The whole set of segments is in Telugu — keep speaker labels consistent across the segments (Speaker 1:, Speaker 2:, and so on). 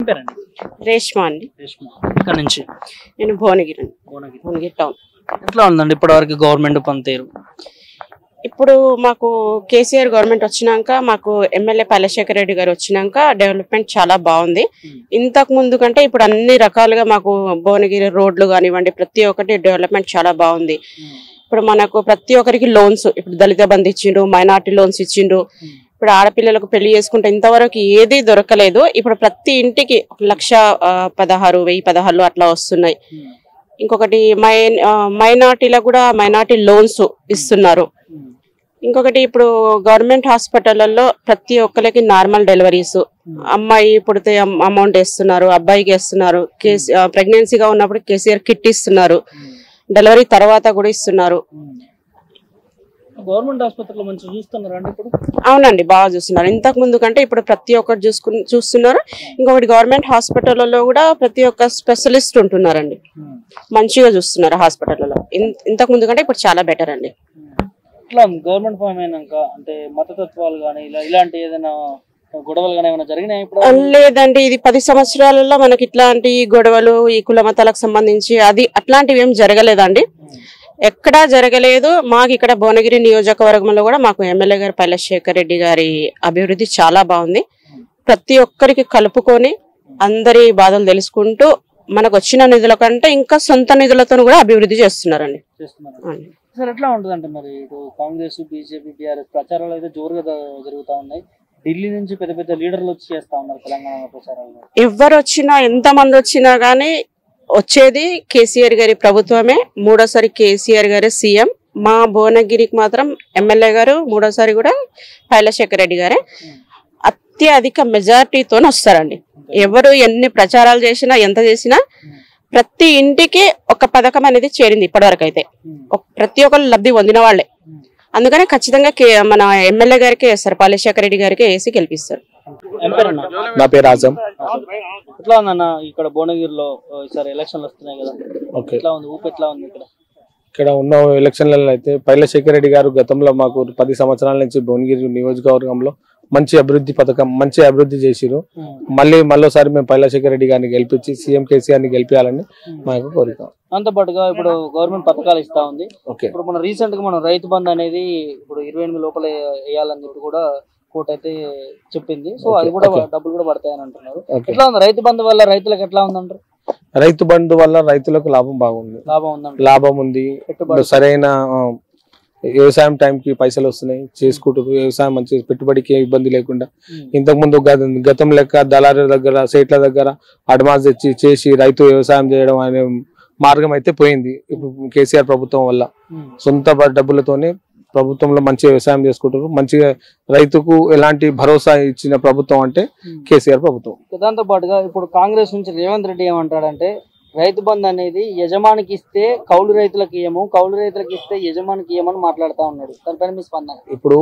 Speaker 1: పేరండి
Speaker 2: రేష్మా అండి
Speaker 1: రేష్మ ఇక్కడ నుంచి
Speaker 2: నేను భువనగిరి అండి
Speaker 1: భువనగిరి.
Speaker 2: భువనగిరి టౌన్
Speaker 1: ఎట్లా ఉందండి ఇప్పటివరకు గవర్నమెంట్ పనితీరు
Speaker 2: ఇప్పుడు మాకు కేసీఆర్ గవర్నమెంట్ వచ్చినాక మాకు ఎమ్మెల్యే పల్లెశేఖర్ రెడ్డి గారు వచ్చినాక డెవలప్మెంట్ చాలా బాగుంది ఇంతకు ముందు కంటే ఇప్పుడు అన్ని రకాలుగా మాకు భువనగిరి రోడ్లు కానివ్వండి ప్రతి ఒక్కటి డెవలప్మెంట్ చాలా బాగుంది ఇప్పుడు మనకు ప్రతి ఒక్కరికి లోన్స్ ఇప్పుడు దళిత బంధు ఇచ్చిండ్రు మైనార్టీ లోన్స్ ఇచ్చిండ్రు ఇప్పుడు ఆడపిల్లలకు పెళ్లి చేసుకుంటే ఇంతవరకు ఏది దొరకలేదు ఇప్పుడు ప్రతి ఇంటికి ఒక లక్ష ఆ, పదహారు వెయ్యి పదహారు అట్లా వస్తున్నాయి ఇంకొకటి మై మైనార్టీలకు కూడా మైనార్టీ లోన్స్ ఇస్తున్నారు ఇంకొకటి ఇప్పుడు గవర్నమెంట్ హాస్పిటళ్లలో ప్రతి ఒక్కరికి నార్మల్ డెలివరీస్ అమ్మాయి పుడితే అమౌంట్ ఇస్తున్నారు అబ్బాయికి ఇస్తున్నారు కేసీ ప్రెగ్నెన్సీగా ఉన్నప్పుడు కేసీఆర్ కిట్ ఇస్తున్నారు డెలివరీ తర్వాత కూడా ఇస్తున్నారు
Speaker 1: గవర్నమెంట్ ఆసుపత్రిలో మంచిగా చూస్తున్నారు అండి ఇప్పుడు
Speaker 2: అవునండి బాగా చూస్తున్నారు ఇంతకు ముందు కంటే ఇప్పుడు ప్రతి ఒక్కటి చూసుకు చూస్తున్నారు ఇంకొకటి గవర్నమెంట్ హాస్పిటల్లో కూడా ప్రతి ఒక్క స్పెషలిస్ట్ ఉంటున్నారండి మంచిగా చూస్తున్నారు హాస్పిటల్లో ఇంతకు ముందు కంటే ఇప్పుడు చాలా బెటర్ అండి
Speaker 1: ఇట్లా గవర్నమెంట్ ఫామ్ అయినాక అంటే మతతత్వాలు కానీ ఇలా ఇలాంటి ఏదైనా గొడవలు కానీ ఏమైనా జరిగినాయి ఇప్పుడు
Speaker 2: లేదండి ఇది పది సంవత్సరాలలో మనకి ఇట్లాంటి గొడవలు ఈ కుల మతాలకు సంబంధించి అది అట్లాంటివి ఏం జరగలేదండి ఎక్కడా జరగలేదు మాకు ఇక్కడ భువనగిరి నియోజకవర్గంలో కూడా మాకు ఎమ్మెల్యే గారు పల్లెశేఖర్ రెడ్డి గారి అభివృద్ధి చాలా బాగుంది ప్రతి ఒక్కరికి కలుపుకొని అందరి బాధలు తెలుసుకుంటూ మనకు వచ్చిన నిధుల కంటే ఇంకా సొంత నిధులతో కూడా అభివృద్ధి చేస్తున్నారండి
Speaker 1: చేస్తున్నారు
Speaker 2: అవును.
Speaker 1: సార్ ఎట్లా ఉంటుంది అంటే మరి ఇటు కాంగ్రెస్ బీజేపీ బీఆర్ఎస్ ప్రచారాలు అయితే జోరుగా జ- జరుగుతా ఉన్నాయి ఢిల్లీ నుంచి పెద్ద పెద్ద లీడర్లు వచ్చి చేస్తా ఉన్నారు తెలంగాణ ప్రచారాలు
Speaker 2: ఎవరు వచ్చినా ఎంత మంది వచ్చినా గానీ వచ్చేది కేసీఆర్ గారి ప్రభుత్వమే మూడోసారి కేసీఆర్ గారే సీఎం మా భువనగిరికి మాత్రం ఎమ్మెల్యే గారు మూడోసారి కూడా పైలశేఖర్ రెడ్డి గారే అత్యధిక మెజార్టీతో వస్తారండి ఎవరు ఎన్ని ప్రచారాలు చేసినా ఎంత చేసినా ప్రతి ఇంటికి ఒక పథకం అనేది చేరింది ఇప్పటివరకు అయితే ఒక- ప్రతి ఒక్కరు లబ్ధి పొందిన వాళ్ళే అందుకనే ఖచ్చితంగా కే- మన ఎమ్మెల్యే గారికి వేస్తారు పాలేశేఖర్ రెడ్డి గారికి వేసి గెలిపిస్తారు
Speaker 1: ఏం పేరన్నా?
Speaker 3: నా పేరు ఆజం
Speaker 1: ఎట్లా ఉందన్న ఇక్కడ భువనగిరిలో ఆ, ఈసారి ఎలక్షన్లు వస్తున్నాయి కదా
Speaker 3: ఓకే
Speaker 1: ఎట్లా ఉంది ఊపు ఎట్లా ఉంది ఇక్కడ
Speaker 3: ఇక్కడ ఉన్న ఎలక్షన్లలో అయితే పైల శేఖర్ రెడ్డి గారు గతంలో మాకు పది సంవత్సరాల నుంచి భువనగిరి నియోజకవర్గంలో మంచి అభివృద్ధి పథకం మంచి అభివృద్ధి చేసిరు మళ్ళీ మళ్ళీసారి మేము పైల శేఖర్ రెడ్డి గారిని గెలిపించి సీఎం కేసీఆర్ ని గెలిపించాలని మాకు కోరిక
Speaker 1: దాంతో పాటుగా ఇప్పుడు గవర్నమెంట్ పథకాలు ఇస్తా ఉంది
Speaker 3: ఓకే
Speaker 1: ఇప్పుడు మన రీసెంట్ గా మనం రైతు బంధు అనేది ఇప్పుడు ఇరవై ఎనిమిది లోపల వేయాలని చెప్పి కూడా కోర్టు అయితే చెప్పింది సో అది కూడా
Speaker 3: Okay.
Speaker 1: డబ్బులు కూడా పడతాయని అంటున్నారు
Speaker 3: ఓకే
Speaker 1: ఎట్లా ఉంది రైతు బంధు వల్ల రైతులకు ఎట్లా ఉందంటారు
Speaker 3: రైతు బంధు వల్ల రైతులకు లాభం బాగుంది
Speaker 1: లాభం ఉందంటారు
Speaker 3: లాభం ఉంది
Speaker 1: పెట్టుబడి
Speaker 3: సరైన ఆ, వ్యవసాయం టైంకి పైసలు వస్తున్నాయి చేసుకుంటారు వ్యవసాయం మంచి పెట్టుబడికి ఏ ఇబ్బంది లేకుండా
Speaker 1: ఉమ్.
Speaker 3: ఇంతకు ముందు గత- గతం లెక్క దళారుల దగ్గర సేట్ల దగ్గర అడ్వాన్స్ తెచ్చి చేసి రైతు వ్యవసాయం చేయడం అనే మార్గం అయితే పోయింది ఇప్పుడు కేసీఆర్ ప్రభుత్వం వల్ల
Speaker 1: ఉమ్.
Speaker 3: సొంత బ- డబ్బులతోనే ప్రభుత్వంలో మంచి వ్యవసాయం చేసుకుంటారు మంచిగా రైతుకు ఎలాంటి భరోసా ఇచ్చిన ప్రభుత్వం అంటే
Speaker 1: ఉమ్.
Speaker 3: కేసీఆర్ ప్రభుత్వం
Speaker 1: దాంతో పాటుగా ఇప్పుడు కాంగ్రెస్ నుంచి రేవంత్ రెడ్డి ఏమంటాడంటే రైతు బంధు అనేది యజమానికి ఇస్తే కౌలు రైతులకు ఇయ్యము కౌలు రైతులకు ఇస్తే యజమానికి ఇయ్యమని మాట్లాడుతా ఉన్నాడు దానిపైన మీ స్పందన
Speaker 3: ఇప్పుడు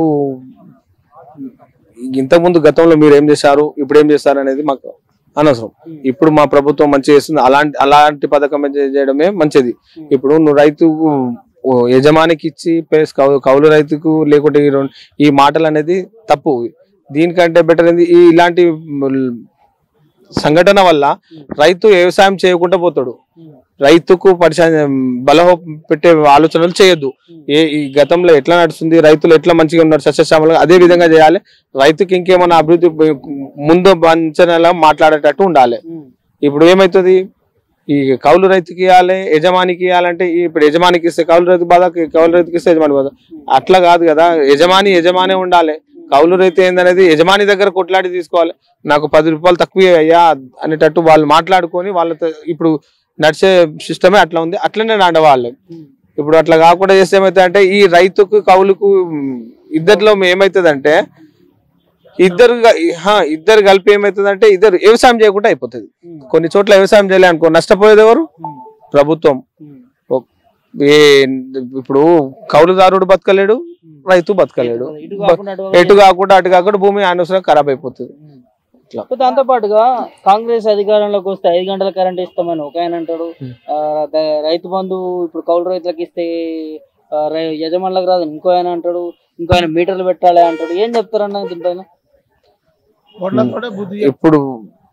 Speaker 3: ఇంతకు ముందు గతంలో మీరు ఏం చేశారు ఇప్పుడు ఏం చేస్తారు అనేది మాకు అనవసరం ఇప్పుడు మా ప్రభుత్వం మంచి చేస్తుంది అలాంటి అలాంటి పథకం చే- చేయడమే మంచిది ఇప్పుడు నువ్వు రైతు ఓ యజమానికి ఇచ్చి ప్లస్ కౌ కౌలు రైతుకు లేకుంటే ఈ రెండు ఈ మాటలు అనేది తప్పు దీనికంటే బెటర్ ఏంది ఈ ఇలాంటి మ్, సంఘటన వల్ల రైతు వ్యవసాయం చేయకుండా పోతాడు రైతుకు పరిచయం బలహ పెట్టే ఆలోచనలు చేయొద్దు ఏ ఈ గతంలో ఎట్లా నడుస్తుంది రైతులు ఎట్లా మంచిగా ఉన్నారు సస్యశ్యామలుగా అదే విధంగా చేయాలి రైతుకి ఇంకేమైనా అభివృద్ధి ముందు అంచనాలా మాట్లాడేటట్టు ఉండాలి ఇప్పుడు ఏమవుతుంది ఈ కౌలు రైతుకి ఇవ్వాలి యజమానికి ఇవ్వాలంటే ఇప్పుడు యజమానికి ఇస్తే కౌలు రైతు బాధ కౌలు రైతుకి ఇస్తే యజమాని బాధ అట్లా కాదు కదా యజమాని యజమానే ఉండాలి కౌలు రైతు ఏందనేది యజమాని దగ్గర కొట్లాడి తీసుకోవాలి నాకు పది రూపాయలు తక్కువ అయ్యా అనేటట్టు వాళ్ళు మాట్లాడుకొని వాళ్ళతో ఇప్పుడు నడిచే సిస్టమే అట్లా ఉంది అట్లనే నడవాలి ఇప్పుడు అట్లా కాకుండా చేస్తే ఏమైతే అంటే ఈ రైతుకు కౌలుకు ఉమ్, ఇద్దరిలో ఏమైతుందంటే ఇద్దరు గ- హా, ఇద్దరు కలిపి ఏమైతుందంటే ఇద్దరు వ్యవసాయం చేయకుండా అయిపోతుంది కొన్ని చోట్ల వ్యవసాయం చేయలే అనుకో నష్టపోయేది ఎవరు ప్రభుత్వం ఓ- ఏ ఇప్పుడు కౌలుదారుడు బతకలేడు రైతు బతకలేడు
Speaker 1: ఇటు కాకుండా అటు
Speaker 3: ఎటు కాకుండా అటు కాకుండా భూమి అనవసరం ఖరాబ్ అయిపోతుంది ఇట్లా
Speaker 1: సో దాంతో పాటుగా కాంగ్రెస్ అధికారంలోకి వస్తే ఐదు గంటల కరెంట్ ఇస్తామని ఒక ఆయన అంటాడు ఆ, ద- రైతు బంధు ఇప్పుడు కౌలు రైతులకు ఇస్తే ఆ, రై- యజమానులకు రాదు ఇంకో ఆయన అంటాడు ఇంకో ఆయన మీటర్లు పెట్టాలి అంటాడు ఏం చెప్తారన్న దీనిపైన
Speaker 3: ఇప్పుడు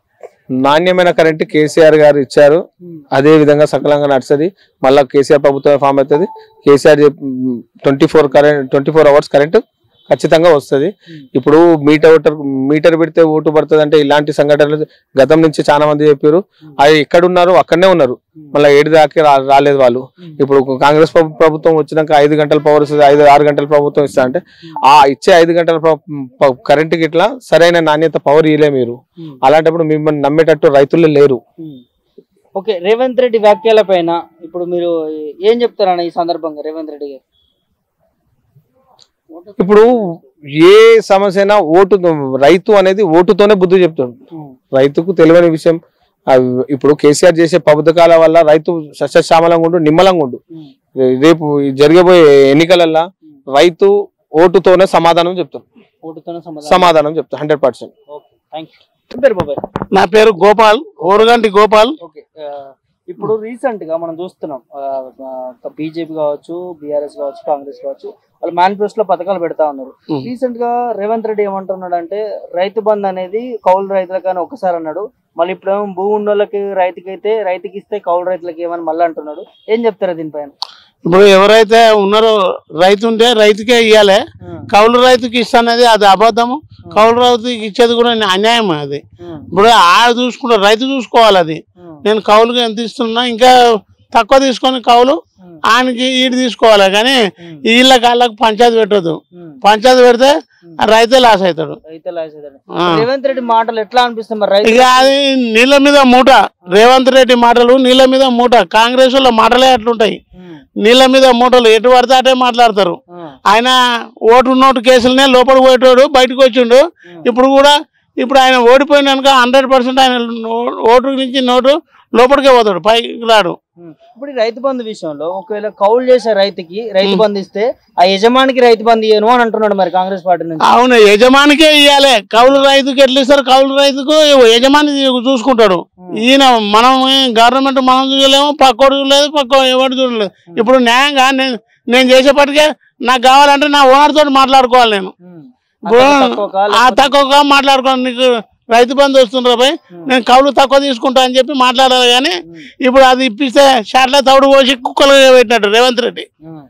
Speaker 3: నాణ్యమైన కరెంట్ కేసీఆర్ గారు ఇచ్చారు అదే విధంగా సకలంగా నడుస్తుంది మళ్ళీ కేసీఆర్ ప్రభుత్వం ఫామ్ అవుతుంది KCR twenty four current twenty four hours current ఖచ్చితంగా వస్తుంది ఇప్పుడు మీటర్ మీటర్ పెడితే ఓటు పడుతుంది అంటే ఇలాంటి సంఘటనలు గతం నుంచి చాలా మంది చెప్పారు అది ఎక్కడ ఉన్నారు అక్కడనే ఉన్నారు మళ్ళీ ఏడు దాకా రా- రాలేదు వాళ్ళు ఇప్పుడు కాంగ్రెస్ ప్రభు- ప్రభుత్వం వచ్చినాక ఐదు గంటల పవర్ ఇస్తుంది ఐదు ఆరు గంటల ప్రభుత్వం ఇస్తా అంటే ఆ ఇచ్చే ఐదు గంటల కరెంట్ కి ఇట్లా సరైన నాణ్యత పవర్ ఇయలే మీరు అలాంటప్పుడు మిమ్మల్ని నమ్మేటట్టు రైతులు లేరు
Speaker 1: ఓకే రేవంత్ రెడ్డి వ్యాఖ్యల పైన ఇప్పుడు మీరు ఏం చెప్తారన్న ఈ సందర్భంగా రేవంత్ రెడ్డి గారు
Speaker 3: ఇప్పుడు ఏ సమస్య అయినా ఓటు రైతు అనేది ఓటుతోనే బుద్ధి చెప్తాడు రైతుకు తెలియని విషయం అవి ఇప్పుడు కేసీఆర్ చేసే పథకాల వల్ల రైతు సస్యశ్యామలంగా ఉండు నిమ్మలంగా ఉండు రేపు ఈ జరగబోయే ఎన్నికలల్లా రైతు ఓటుతోనే సమాధానం చెప్తాం
Speaker 1: ఓటుతోనే సమాధానం
Speaker 3: సమాధానం చెప్తాం hundred percent
Speaker 1: okay thank you పేరు బాబాయ్
Speaker 4: నా పేరు గోపాల్ ఓరుగంటి గోపాల్
Speaker 1: ఓకే ఆ, ఇప్పుడు రీసెంట్ గా మనం చూస్తున్నాం బీజేపీ కావచ్చు బీఆర్ఎస్ కావచ్చు కాంగ్రెస్ కావచ్చు వాళ్ళు మేనిఫెస్టో పథకాలు పెడతా ఉన్నారు
Speaker 4: Hmm.
Speaker 1: రీసెంట్ గా రేవంత్ రెడ్డి ఏమంటున్నాడు అంటే రైతు బంధు అనేది కౌలు రైతులకని ఒకసారి అన్నాడు మళ్ళీ ఇప్పుడు ఏమో భూమి ఉన్న వాళ్ళకి రైతుకి అయితే రైతుకి ఇస్తే కౌలు రైతులకి ఏమని మళ్ళీ అంటున్నాడు ఏం చెప్తారా దీనిపైన
Speaker 4: ఇప్పుడు ఎవరైతే ఉన్నారో రైతు ఉంటే రైతుకే ఇవ్వాలి కౌలు రైతుకి ఇస్తానది అది అబద్ధము కౌలు రైతుకి ఇచ్చేది కూడా అన్యాయం అది ఇప్పుడు ఆ చూసుకుంటే రైతు చూసుకోవాలి అది నేను కౌలుకి ఎంత ఇస్తున్నా ఇంకా తక్కువ తీసుకొని కౌలు ఆయనకి ఈడు తీసుకోవాలి కానీ వీళ్ళ కాళ్ళకు పంచాయతీ పెట్టదు పంచాయతీ పెడితే ఆ రైతే లాస్ అవుతాడు
Speaker 1: రైతులు రాసేదాన్ని.
Speaker 4: ఆ.
Speaker 1: రేవంత్ రెడ్డి మాటలు ఎట్లా అనిపిస్తుంది మరి రైతు
Speaker 4: ఇక అది నీళ్ళ మీద మూట రేవంత్ రెడ్డి మాటలు నీళ్ళ మీద మూట కాంగ్రెస్ వాళ్ళ మాటలే అట్లుంటాయి నీళ్ళ మీద మూటలు ఎటు పడితే అటే మాట్లాడతారు ఆయన ఓటు నోటు కేసులనే లోపలికి పోయేటోడు బయటకు వచ్చిండు ఇప్పుడు కూడా ఇప్పుడు ఆయన ఓడిపోయినాక హండ్రెడ్ పర్సెంట్ ఆయన నో- ఓటు నుంచి నోటు లోపలికే పోతాడు పైకి రాడు
Speaker 1: ఉం. ఇప్పుడు ఈ రైతు బంధు విషయంలో ఒకవేళ కౌలు చేసే రైతుకి రైతు బంధు ఇస్తే ఆ యజమానికి రైతు బంధు ఇయ్యను అని అంటున్నాడు మరి కాంగ్రెస్ పార్టీ నుంచి
Speaker 4: అవును యజమానికే ఇవ్వాలి కౌలు రైతుకి ఎట్లా ఇస్తారు కౌలు రైతుకు యజమాని చూసుకుంటాడు ఈయన మనం గవర్నమెంట్ మనం చూడలేము పక్కోడు చూడలేదు పక్క ఎవరు చూడలేదు ఇప్పుడు న్యాయంగా నేను నేను చేసేపటికే నాకు కావాలంటే నా ఓనర్ తోటి మాట్లాడుకోవాలి నేను
Speaker 1: ఉం.
Speaker 4: ఇప్పుడు
Speaker 1: అంతకు తక్కువ కాలం
Speaker 4: ఆ తక్కువగా మాట్లాడుకోవాలి నీకు రైతు బంధు వస్తుండ్రా భయ్ నేను కౌలు తక్కువ తీసుకుంటా అని చెప్పి మాట్లాడాలి కానీ ఇప్పుడు అది ఇప్పిస్తే షాట్ల తౌడు పోసి కుక్కలు పెట్టినట్టు రేవంత్ రెడ్డి
Speaker 1: ఉం.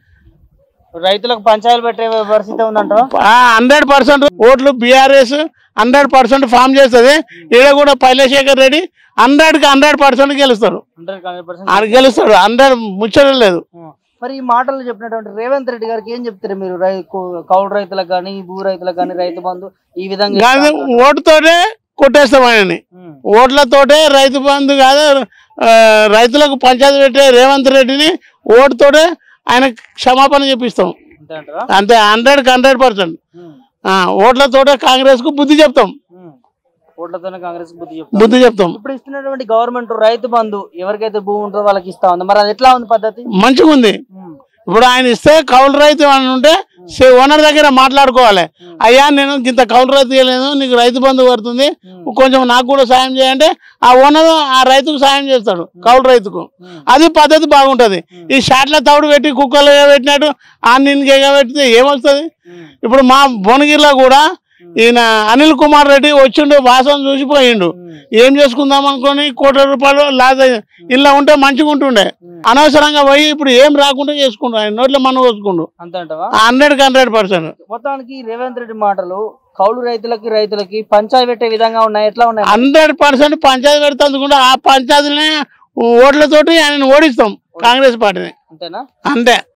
Speaker 1: రైతులకు పంచాయలు పెట్టే పరిస్థితి ఉందంటావా
Speaker 4: హండ్రెడ్ పర్సెంట్ ఓట్లు బీఆర్ఎస్ హండ్రెడ్ పర్సెంట్ ఫామ్ చేస్తుంది ఈడ కూడా పైలశేఖర్ రెడ్డి హండ్రెడ్ కి హండ్రెడ్ పర్సెంట్ గెలుస్తాడు
Speaker 1: హండ్రెడ్ హండ్రెడ్ పర్సెంట్
Speaker 4: ఆయన గెలుస్తాడు హండ్రెడ్ ముచ్చడం లేదు
Speaker 1: మరి ఈ మాటలు చెప్పినటువంటి రేవంత్ రెడ్డి గారికి ఏం చెప్తారు మీరు రై కౌ- కౌలు రైతులకు కానీ భూ రైతులకు కానీ రైతు బంధు ఈ విధంగా
Speaker 4: కానీ
Speaker 1: ఇస్తా అంటున్నాడు.
Speaker 4: ఓటుతోటే కొట్టేస్తాం ఆయనని
Speaker 1: ఉం.
Speaker 4: ఓట్లతోటే రైతు బంధు కాదు ఆ, రైతులకు పంచాయతీ పెట్టే రేవంత్ రెడ్డిని ఓటుతోటే ఆయన క్షమాపణ చెప్పిస్తాం
Speaker 1: అంతే అంటారా
Speaker 4: అంతే హండ్రెడ్ కి హండ్రెడ్ పర్సెంట్
Speaker 1: ఉం.
Speaker 4: ఓట్లతోటే కాంగ్రెస్ కు బుద్ధి చెప్తాం
Speaker 1: ఉం. ఓట్లతోనే కాంగ్రెస్ బుద్ధి చెప్తారు
Speaker 4: బుద్ధి చెప్తాం
Speaker 1: ఇప్పుడు ఇస్తున్నటువంటి గవర్నమెంట్ రైతు బంధు ఎవరికైతే భూమి ఉంటుందో వాళ్ళకి ఇస్తా ఉంది మరి అది ఎట్లా ఉంది పద్ధతి
Speaker 4: మంచిగా ఉంది
Speaker 1: ఉం.
Speaker 4: ఇప్పుడు ఆయన ఇస్తే కౌలు రైతు అని ఉంటే సే- ఓనర్ దగ్గర మాట్లాడుకోవాలి అయ్యా నేను ఇంత కౌలు రైతు ఇవ్వలేదు నీకు రైతు బంధు పడుతుంది కొంచెం నాకు కూడా సాయం చేయంటే ఆ ఓనర్ ఆ రైతుకు సాయం చేస్తాడు కౌలు రైతుకు అది పద్ధతి బాగుంటది ఈ షాట్ల తవుడు పెట్టి కుక్కలు పెట్టినట్టు ఆ నిన్ను పెడితే ఏమొస్తుంది
Speaker 1: ఉం.
Speaker 4: ఇప్పుడు మా భువనగిరిలో కూడా ఈయన అనిల్ కుమార్ రెడ్డి వచ్చిండు వాసన చూసిపోయిండు ఏం చేసుకుందాం అనుకొని కోట్ల రూపాయలు లాస్ అయ్యి ఇలా ఉంటే మంచిగా ఉంటుండే అనవసరంగా పోయి ఇప్పుడు ఏం రాకుండా చేసుకుండు ఆయన నోట్లో మన పోసుకుండు
Speaker 1: అంతే అంటావా
Speaker 4: హండ్రెడ్ కి హండ్రెడ్ పర్సెంట్
Speaker 1: మొత్తానికి రేవంత్ రెడ్డి మాటలు కౌలు రైతులకి రైతులకి పంచాయతీ పెట్టే విధంగా ఉన్నాయి ఎట్లా ఉన్నాయి
Speaker 4: హండ్రెడ్ పర్సెంట్ పంచాయతీ పెడుతుంది ఆ పంచాయతీనే ఓట్లతోటి ఆయన ఓడిస్తాం కాంగ్రెస్ పార్టీని
Speaker 1: అంతేనా
Speaker 4: అంతే